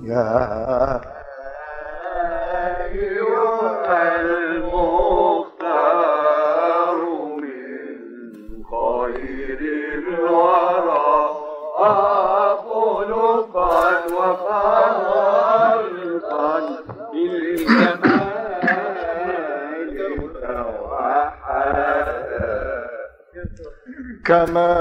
يا أيها المختار من خير الورى خلقا وخلقا بالجمال توحدا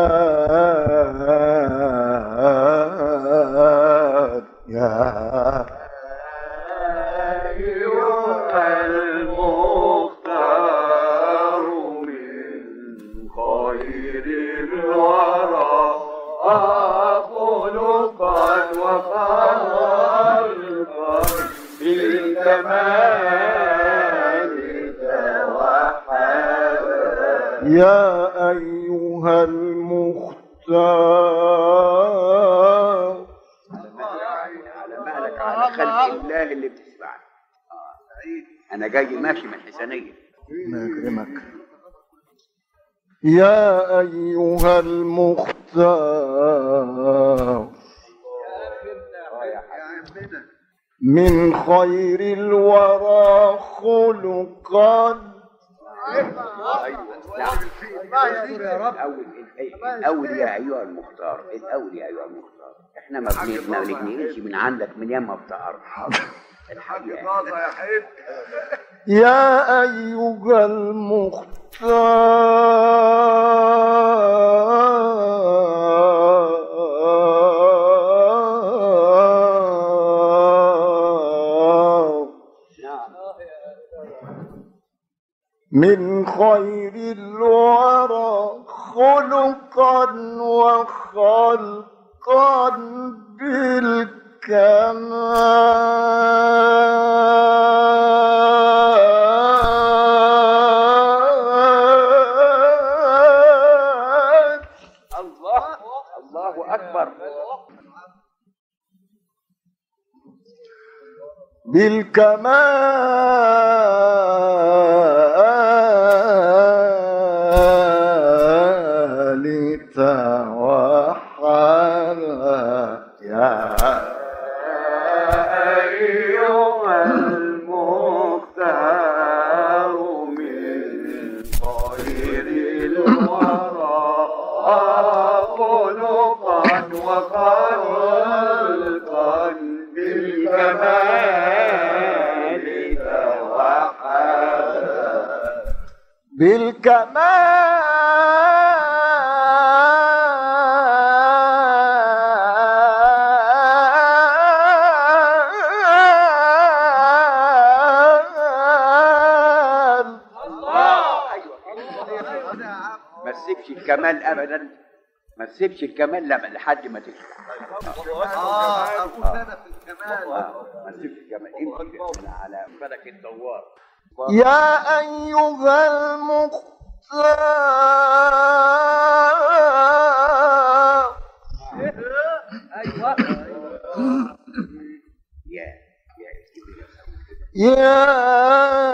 كمان يا أيها المختار من خير الورى خلقا وخلقا بالكمال توحدا يا أيها المختار على مالك على خلق الله اللي بتسمعك انا جاي ماشي من الحسنيه ما يكرمك يا أيها المختار من خير الورى خلقا الاول الاول يا ايها المختار الاول يا ايها المختار احنا ما بن- ما بنجنيش من عندك من ياما افتقر الحقيقه يا أيها المختار من خير الورى خلقا وخلقا بالكمال الله الله اكبر بالكمال توحدا يا أيها المختار من خير الورى خلقا وخلقا بالكمال توحدا بالكمال ما تسيبش الكمال ابدا ما تسيبش الكمال لا- لحد ما تشبع اه اقول انا في الكمال آه، ما تسيبش الكمال امشي من على فلك الدوار يا أيها المختار يا يا يا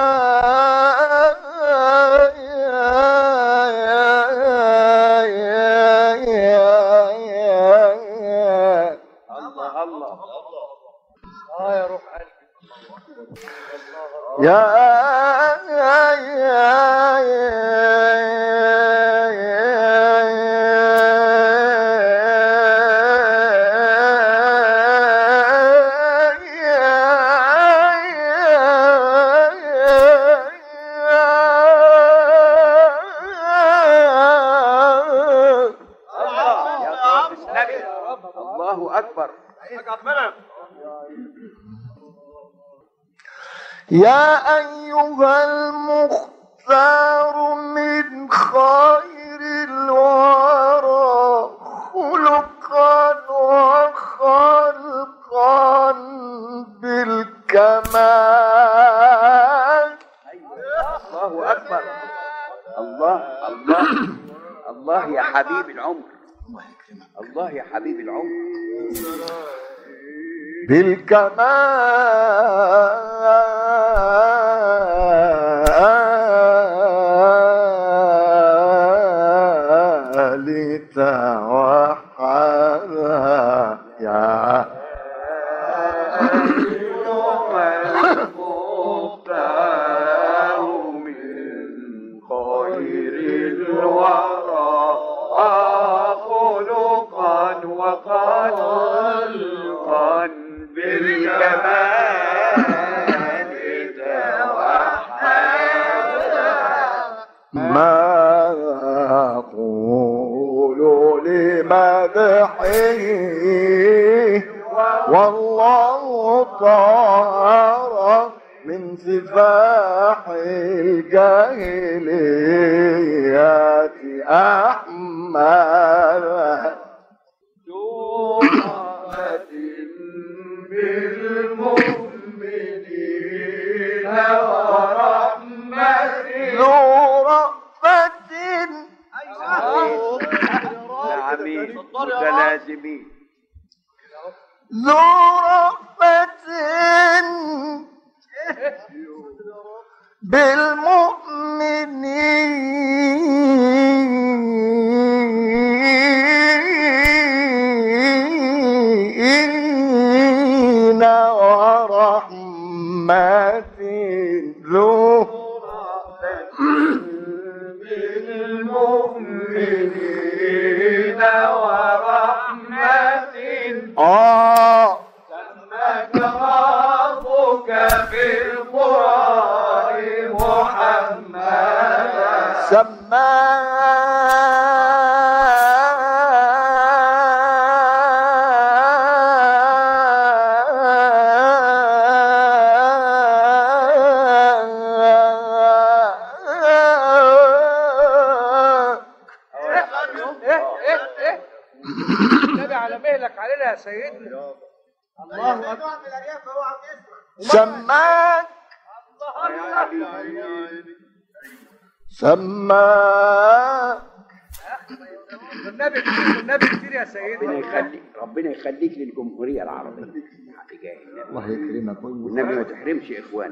الله الله يا يا صلاة النبي الله اكبر يا أيها المختار من خير الورى خلقا وخلقا بالكمال الله اكبر الله الله الله يا حبيب العمر الله يا حبيب العمر بالكمال توحدا يا من بالكمال توحد ما أقول لمدحه والله طار من سفاح الجاهليات أحمد رحمة بالمؤمنين ورحمة ذو رأفة نعمين متلازمين ذو رأفة بالمؤمنين ورحمة ذو بالمؤمنين ورحمة آه سماك ربك في القرآن محمدا سماك ايه ايه ايه النبي على مهلك علينا يا سيدنا الله اكبر سماك سماك والنبي كتير والنبي كتير يا ربنا سيدنا يخليك ربنا يخليك للجمهورية العربية حقيقة الله يكرمك والنبي ما تحرمش إخوانك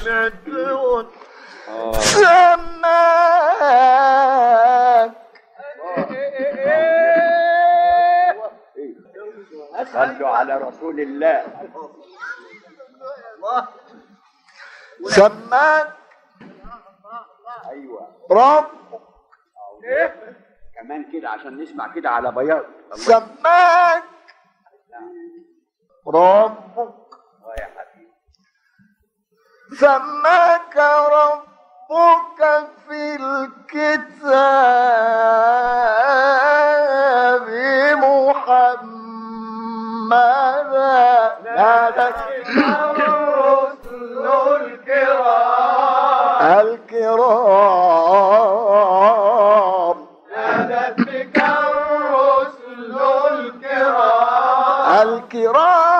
سماك صلوا على رسول الله سماك أيوة رب كمان كده عشان نسمع كده على بياض الله سماك ربك الله يا حبيبي سماك ربك في الكتاب محمدا نادت الرسل الكرام الكرام نادت بك الرسل الكرام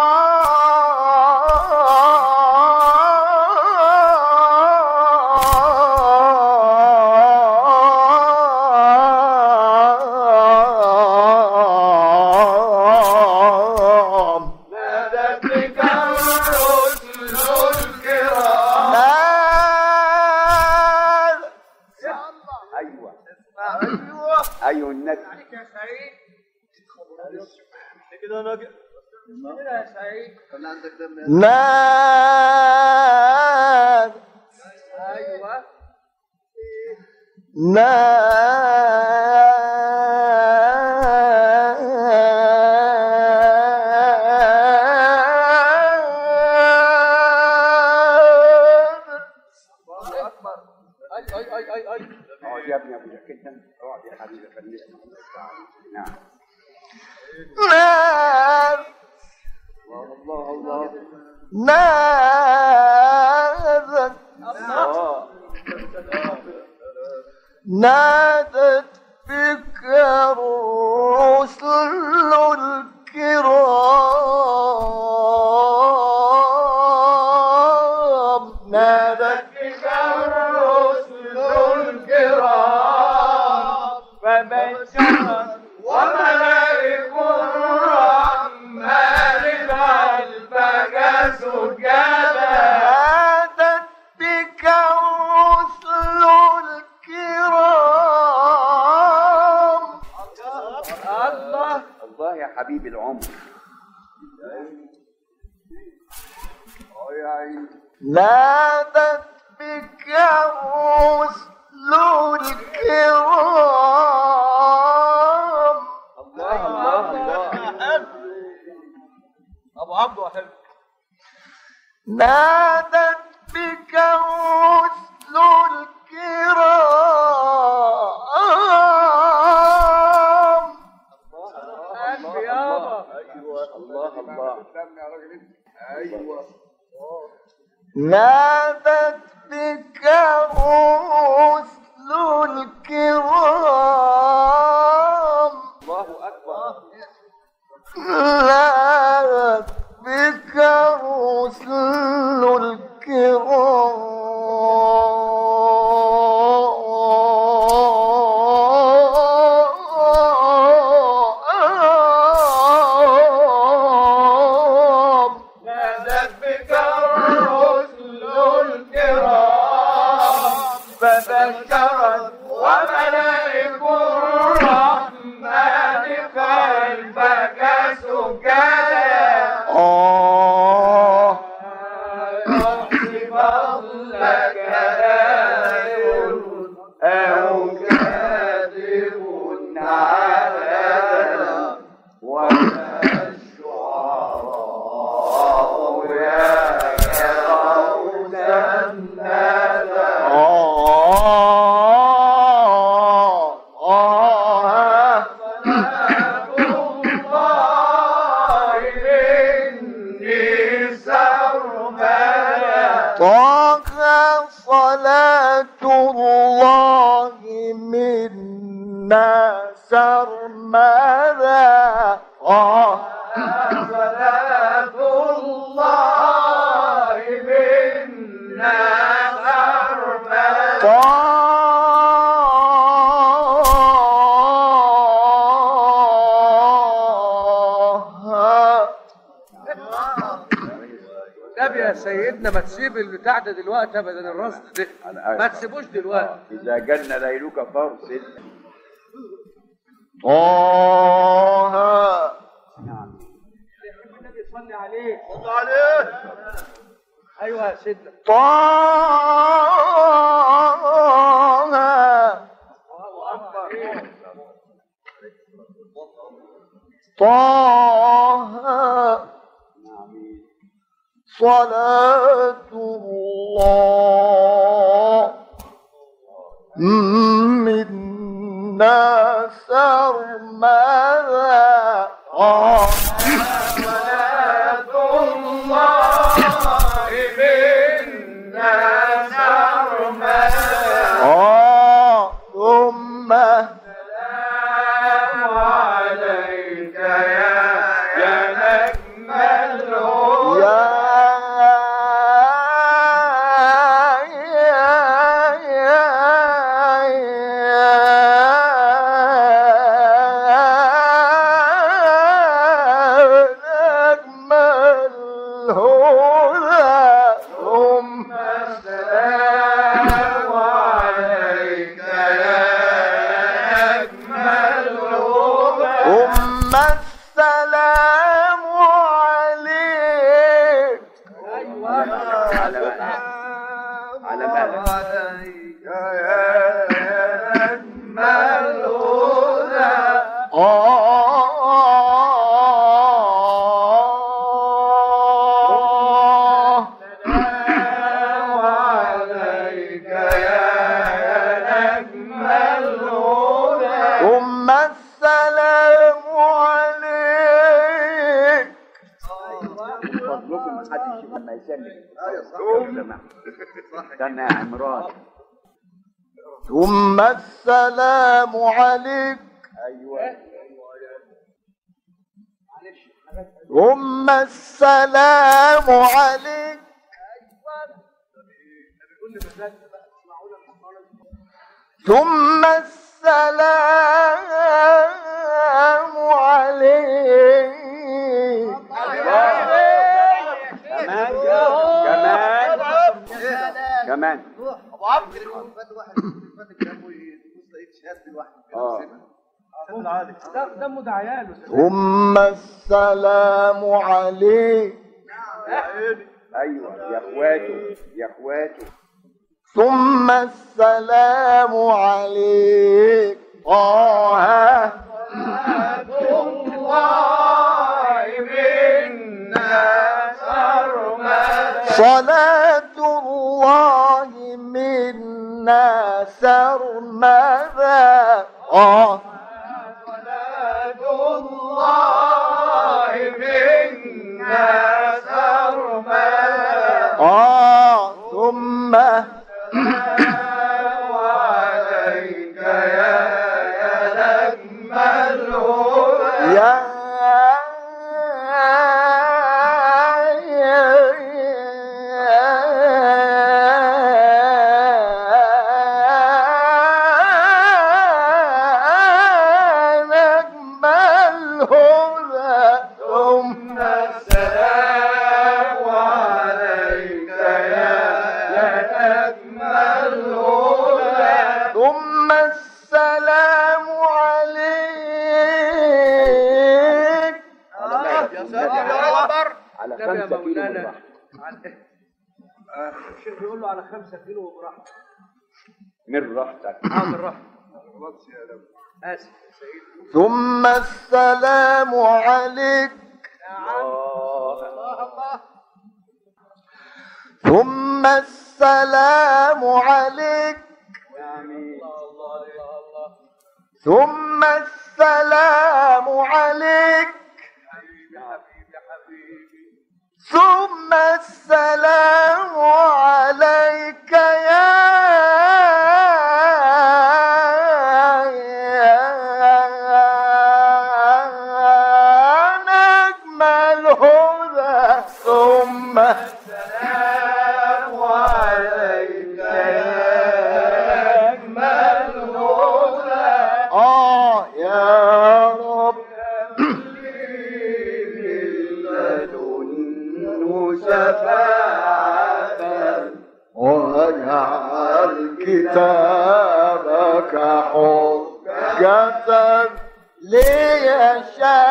الكرام نادت بك الرسل الكرام أيوة أيوة النبي يا سعيد كده انا كده يا سعيد ناد ايوه ناد الله اكبر اي اي اي اي اي اقعد يا ابني ابو جاكيتا اقعد يا حبيبي فنسنا نعم ناد الله الله نادت الله نادت بك الرسل الكرام نادت بك الرسل الكرام فبشرت وملائك الرحمن خلفك سجدا نادت بك الرسل الكرام الله الله يا حبيبي العمر نادت بك الرسل الكرام الله الله الله ابو عبده حلو نادت بك رسل الكرام قلبي يابا الله الله نادت بك رسل الكرام الله اكبر نادت بك رسل الكرام نادت بك الرسل الكرام فذكرت وملائك الرحمن خلفك سجدا آه يحسب لك آية أو كاذب على وما الشعراء يهتدون الندى آه آه الله إني سرمدا طه صلاة الله منا سرمدا آه صلاة الله منا سرمدا طه نبي يا سيدنا ما تسيب البتاع ده دلوقتي ابدا الرصد ده ما تسيبوش دلوقتي إذا جن ليلك فارسل طه النبي صلي عليه صل عليه ايوه يا سيدنا طه طه صلاة الله منا سرمدا آه صلاة الله منا سرمدا آه ثم السلام عليك يا يا نجم الهدى يا نجم الهدى ثم السلام عليك يا نجم الهدى ثم السلام عليك على مالك على مالك عليك يا نجم الهدى آه السلام عليك يا نجم الهدى ثم السلام عليك فضلكم محدش لما يسلم استنى يا عمران ثم السلام عليك ايوه ثم السلام عليك ثم السلام عليك كمان كمان كمان ابو عبد اه ده دمه ده عياله ثم السلام عليك ايوه يا اخواته يا اخواته ثم السلام عليك طه الله منا صلاة الله منا سرمدا آه الله منا سرمدا آه ثم وعليك يا يا نجم الهدى يا نجم الهدى ثم السلام عليك يا يا نجم الهدى ثم السلام عليك يا ساتر يا اكبر على نبي يا خمسة كيلو مولانا بالراحة. عن- الشيخ بيقول له على خمسة كيلو وبراحته من راحتك حاضر راحته اسف يا سيدي ثم السلام عليك الله الله ثم السلام عليك ثم السلام عليك ثم السلام عليك يا نجم الهدى ثم السلام عليك يا نجم الهدى آه يا رب لدن شفاعة واجعل كتابك حجة لي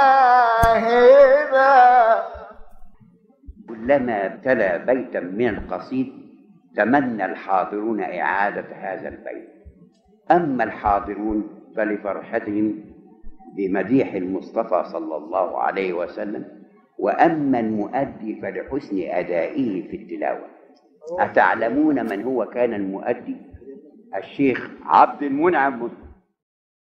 شاهدا كلما ابتلى بيتا من القصيد تمنى الحاضرون إعادة هذا البيت أما الحاضرون فلفرحتهم بمديح المصطفى صلى الله عليه وسلم وأما المؤدي فلحسن أدائه في التلاوة أتعلمون من هو كان المؤدي الشيخ عبد المنعم